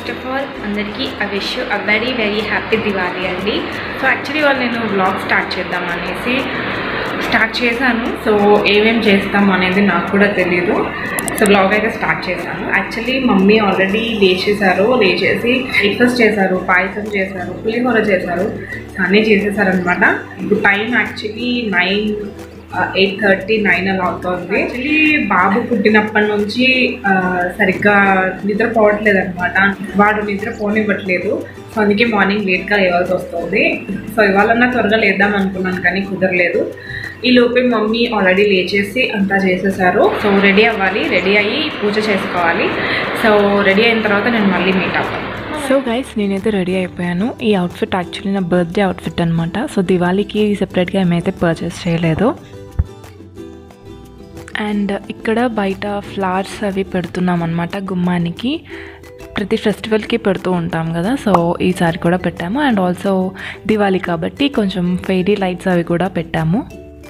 First of all అందరికీ I wish you a very very happy Diwali అండి so actually వాళ్ళు నేను వ్లాగ్ స్టార్ట్ చేద్దాం అనేసి స్టార్ట్ చేశాను సో ఏమేం చేస్తాం అనేది నాకు కూడా తెలీదు సో బ్లాగ్ అయితే స్టార్ట్ చేశాను యాక్చువల్లీ మమ్మీ ఆల్రెడీ లేచేశారు లేచేసి బ్రేక్ఫాస్ట్ చేశారు పాయసం చేశారు పులిహోర చేశారు సో అన్నీ చేసేసారనమాట ఇప్పుడు time actually nine eight thirty nine అలా అవుతుంది యాక్చువల్లీ బాబు పుట్టినప్పటి నుంచి ఆ, సరిగ్గా నిద్రపోవట్లేదు అనమాట వాడు నిద్ర పోనివ్వట్లేదు సో అందుకే మార్నింగ్ లేట్గా లేవాల్సి వస్తుంది సో ఇవాళన్నా త్వరగా లేద్దాం అనుకున్నాను కానీ కుదరలేదు ఈ లోపే మమ్మీ ఆల్రెడీ లేచేసి అంతా చేసేసారు సో రెడీ అవ్వాలి రెడీ అయ్యి పూజ చేసుకోవాలి సో రెడీ అయిన తర్వాత నేను మళ్ళీ మీట్ అవ్వాలి సో గైస్ నేనైతే రెడీ అయిపోయాను ఈ అవుట్ఫిట్ యాక్చువల్లీ నా బర్త్డే అవుట్ఫిట్ అనమాట సో దివాళీకి సెపరేట్గా ఏమైతే పర్చేస్ చేయలేదు అండ్ ఇక్కడ బయట ఫ్లవర్స్ అవి పెడుతున్నాం అనమాట గుమ్మానికి ప్రతి ఫెస్టివల్కి పెడుతూ ఉంటాం కదా సో ఈసారి కూడా పెట్టాము అండ్ ఆల్సో దివాళీ కాబట్టి కొంచెం ఫెయిరీ లైట్స్ అవి కూడా పెట్టాము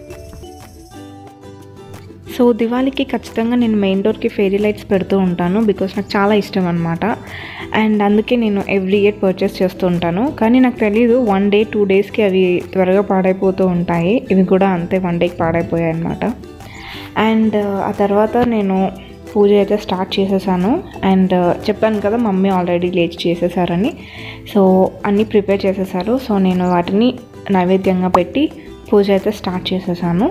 సో దివాళీకి ఖచ్చితంగా నేను మెయిన్ డోర్కి ఫెయిరీ లైట్స్ పెడుతూ ఉంటాను బికాస్ నాకు చాలా ఇష్టం అనమాట అండ్ అందుకే నేను ఎవ్రీ ఇయర్ పర్చేస్ చేస్తూ ఉంటాను కానీ నాకు తెలియదు వన్ డే టూ డేస్కి అవి త్వరగా పాడైపోతూ ఉంటాయి ఇవి కూడా అంతే వన్ డేకి పాడైపోయాయి అనమాట అండ్ ఆ తర్వాత నేను పూజ అయితే స్టార్ట్ చేసేసాను అండ్ చెప్పాను కదా మమ్మీ ఆల్రెడీ లేచి చేసేసారని సో అన్నీ ప్రిపేర్ చేసేసారు సో నేను వాటిని నైవేద్యంగా పెట్టి పూజ అయితే స్టార్ట్ చేసేసాను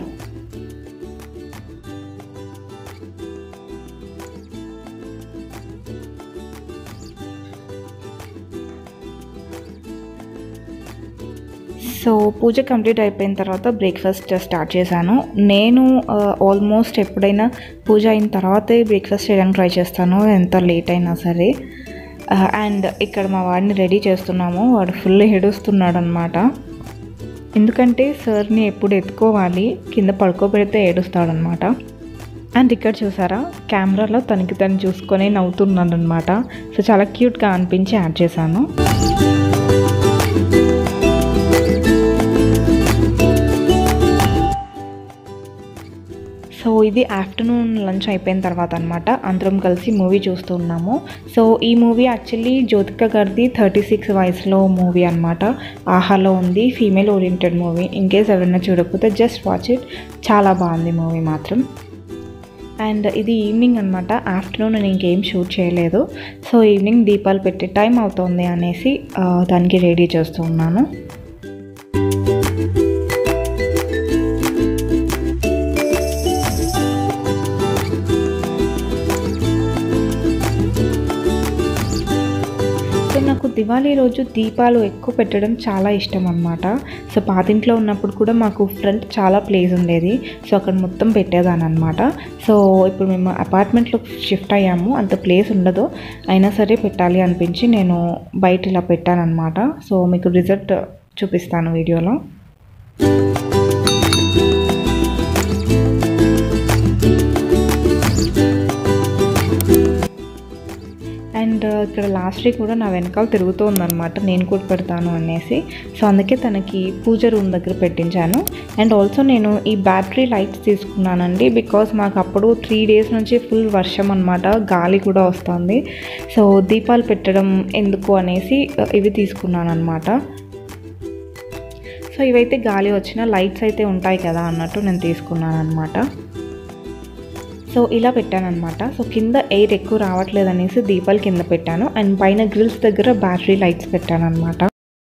సో పూజ కంప్లీట్ అయిపోయిన తర్వాత బ్రేక్ఫాస్ట్ స్టార్ట్ చేశాను నేను ఆల్మోస్ట్ ఎప్పుడైనా పూజ అయిన తర్వాతే బ్రేక్ఫాస్ట్ చేయడానికి ట్రై చేస్తాను ఎంత లేట్ అయినా సరే అండ్ ఇక్కడ మా వాడిని రెడీ చేస్తున్నాము వాడు ఫుల్ ఏడుస్తున్నాడు అనమాట ఎందుకంటే సార్ని ఎప్పుడు ఎత్తుకోవాలి కింద పడుకోబెడితే ఏడుస్తాడనమాట అండ్ ఇక్కడ చూసారా కెమెరాలో తనకి తను చూసుకొని నవ్వుతున్నాడు అనమాట సో చాలా క్యూట్గా అనిపించి యాడ్ చేశాను సో ఇది ఆఫ్టర్నూన్ లంచ్ అయిపోయిన తర్వాత అనమాట అందరం కలిసి మూవీ చూస్తూ ఉన్నాము సో ఈ మూవీ యాక్చువల్లీ జ్యోతిక గారిది థర్టీ సిక్స్ వయసులో మూవీ అనమాట ఆహాలో ఉంది female oriented movie in case ఎవరైనా చూడకపోతే జస్ట్ వాచ్ ఇట్ చాలా బాగుంది మూవీ మాత్రం అండ్ ఇది ఈవినింగ్ అనమాట ఆఫ్టర్నూన్ నేను ఇంకేం షూట్ చేయలేదు సో ఈవినింగ్ దీపాలు పెట్టే టైం అవుతుంది అనేసి ఆ, దానికి రెడీ చేస్తూ ఉన్నాను సో నాకు దివాళీ రోజు దీపాలు ఎక్కువ పెట్టడం చాలా ఇష్టం అనమాట సో పాతింట్లో ఉన్నప్పుడు కూడా మాకు ఫ్రంట్ చాలా ప్లేస్ ఉండేది సో అక్కడ మొత్తం పెట్టేదాని అనమాట సో ఇప్పుడు మేము అపార్ట్మెంట్లో షిఫ్ట్ అయ్యాము అంత ప్లేస్ ఉండదు అయినా సరే పెట్టాలి అనిపించి నేను బయట ఇలా పెట్టానన్నమాట సో మీకు రిజల్ట్ చూపిస్తాను వీడియోలో అండ్ ఇక్కడ లాస్ట్ వీక్ కూడా నా వెనకాల తిరుగుతూ ఉందన్నమాట నేను కూడా పెడతాను అనేసి సో అందుకే తనకి పూజ రూమ్ దగ్గర పెట్టించాను అండ్ ఆల్సో నేను ఈ బ్యాటరీ లైట్స్ తీసుకున్నానండి బికాస్ మాకు అప్పుడు త్రీ డేస్ నుంచి ఫుల్ వర్షం అనమాట గాలి కూడా వస్తుంది సో దీపాలు పెట్టడం ఎందుకు అనేసి ఆ, ఇవి తీసుకున్నాను అనమాట సో ఇవైతే గాలి వచ్చిన లైట్స్ అయితే ఉంటాయి కదా అన్నట్టు నేను తీసుకున్నాను అనమాట సో ఇలా పెట్టాను అనమాట సో కింద ఎయిర్ ఎక్కువ రావట్లేదు అనేసి దీపాలు కింద పెట్టాను అండ్ పైన గ్రిల్స్ దగ్గర బ్యాటరీ లైట్స్ పెట్టాను అనమాట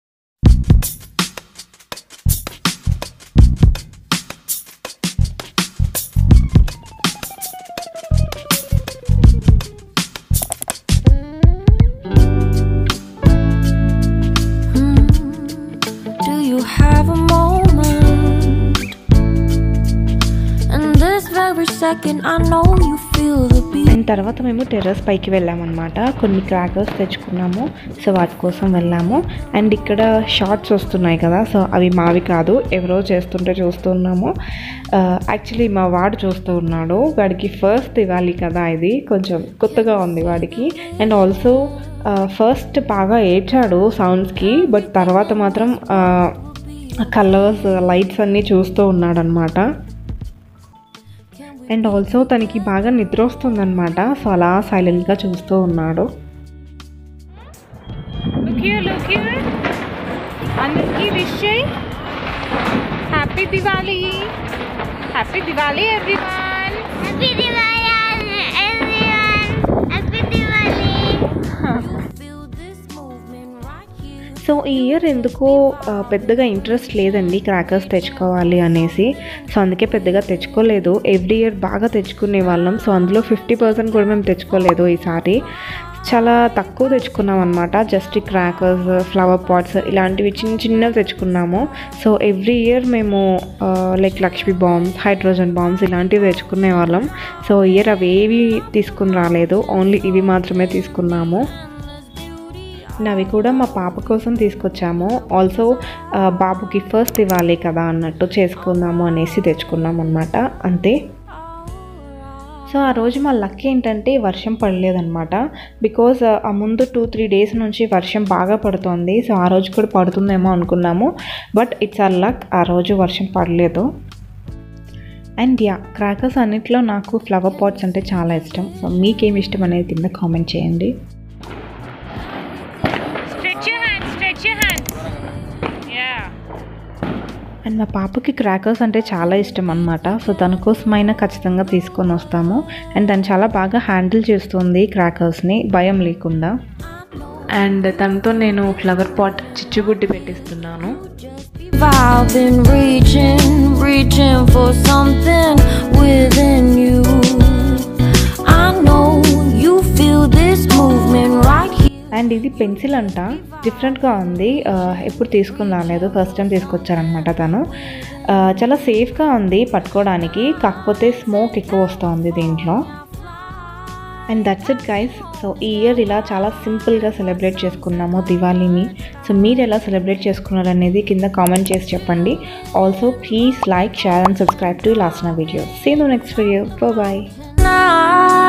Do you have a moment? And this very second, I know you feel the beat. And తర్వాత మేము టెర్రస్ పైకి వెళ్ళామన్నమాట కొన్ని క్రాకర్స్ తెచ్చుకున్నాము సో వాటి కోసం వెళ్ళాము అండ్ ఇక్కడ షార్ట్స్ వస్తున్నాయి కదా సో అవి మావి కాదు ఎవరో చేస్తుంటే చూస్తున్నాము యాక్చువల్లీ మా వాడు చూస్తూ ఉన్నాడు వాడికి ఫస్ట్ ఇవ్వాలి కదా ఇది కొంచెం కొత్తగా ఉంది వాడికి అండ్ ఆల్సో ఫస్ట్ బాగా ఏడ్చాడు సౌండ్స్కి బట్ తర్వాత మాత్రం కలర్స్ లైట్స్ అన్నీ చూస్తూ ఉన్నాడు అనమాట అండ్ ఆల్సో తనకి బాగా నిద్ర వస్తుందన్నమాట సో అలా సైలెంట్గా చూస్తూ ఉన్నాడు happy Diwali everyone Happy Diwali, everyone. Happy Diwali. Feel this movement right here. So ఈ ఇయర్ ఎందుకో ఆ, పెద్దగా ఇంట్రెస్ట్ లేదండి క్రాకర్స్ తెచ్చుకోవాలి అనేసి సో అందుకే పెద్దగా తెచ్చుకోలేదు ఎవ్రీ ఇయర్ బాగా తెచ్చుకునే వాళ్ళం సో అందులో ఫిఫ్టీ పర్సెంట్ కూడా మేము తెచ్చుకోలేదు ఈసారి చాలా తక్కువ తెచ్చుకున్నాం అనమాట జస్ట్ ఈ క్రాకర్స్ ఫ్లవర్ పాట్స్ ఇలాంటివి చిన్న చిన్నవి తెచ్చుకున్నాము సో ఎవ్రీ ఇయర్ మేము like Lakshmi bombs hydrogen bombs ఇలాంటివి తెచ్చుకునే వాళ్ళం సో ఇయర్ అవి ఏవి తీసుకుని రాలేదు ఓన్లీ ఇవి మాత్రమే తీసుకున్నాము అవి కూడా మా పాప కోసం తీసుకొచ్చాము ఆల్సో బాబుకి ఫస్ట్ ఇవ్వాలి కదా అన్నట్టు చేసుకుందాము అనేసి తెచ్చుకున్నాం అనమాట అంతే సో ఆ రోజు మా లక్ ఏంటంటే వర్షం పడలేదన్నమాట బికాజ్ ఆ ముందు టూ త్రీ డేస్ నుంచి వర్షం బాగా పడుతోంది సో ఆ రోజు కూడా పడుతుందేమో అనుకున్నాము బట్ ఇట్స్ ఆర్ లక్ ఆ రోజు వర్షం పడలేదు అండ్ యా క్రాకర్స్ అన్నిట్లో నాకు ఫ్లవర్ పాట్స్ అంటే చాలా ఇష్టం సో మీకేమి ఇష్టం అనేది కింద కామెంట్ చేయండి stretch your hands stretch your hands yeah and మా పాపకి క్రాకర్స్ అంటే చాలా ఇష్టం అనమాట సో తన కోసమైనా ఖచ్చితంగా తీసుకొని వస్తాము అండ్ తను చాలా బాగా హ్యాండిల్ చేస్తుంది క్రాకర్స్ని భయం లేకుండా అండ్ తనతో నేను ఫ్లవర్ పాట్ చిచ్చుబుడ్డి పెట్టిస్తున్నాను I've been reaching, reaching for something within you. I know you feel this movement right here. And ఇది పెన్సిల్ అంట డిఫరెంట్గా ఉంది ఆ, ఎప్పుడు తీసుకుని రాలేదు ఫస్ట్ టైం తీసుకొచ్చారనమాట తను ఆ, చాలా సేఫ్గా ఉంది పట్టుకోవడానికి కాకపోతే స్మోక్ ఎక్కువ వస్తుంది దీంట్లో and that's it guys so ఈ ఇయర్ ఇలా చాలా సింపుల్గా సెలబ్రేట్ చేసుకున్నాము దివాళీని సో మీరు ఎలా సెలబ్రేట్ చేసుకున్నారు అనేది కింద కామెంట్ చేసి చెప్పండి also please like share and subscribe to last నా video see no next video bye Night.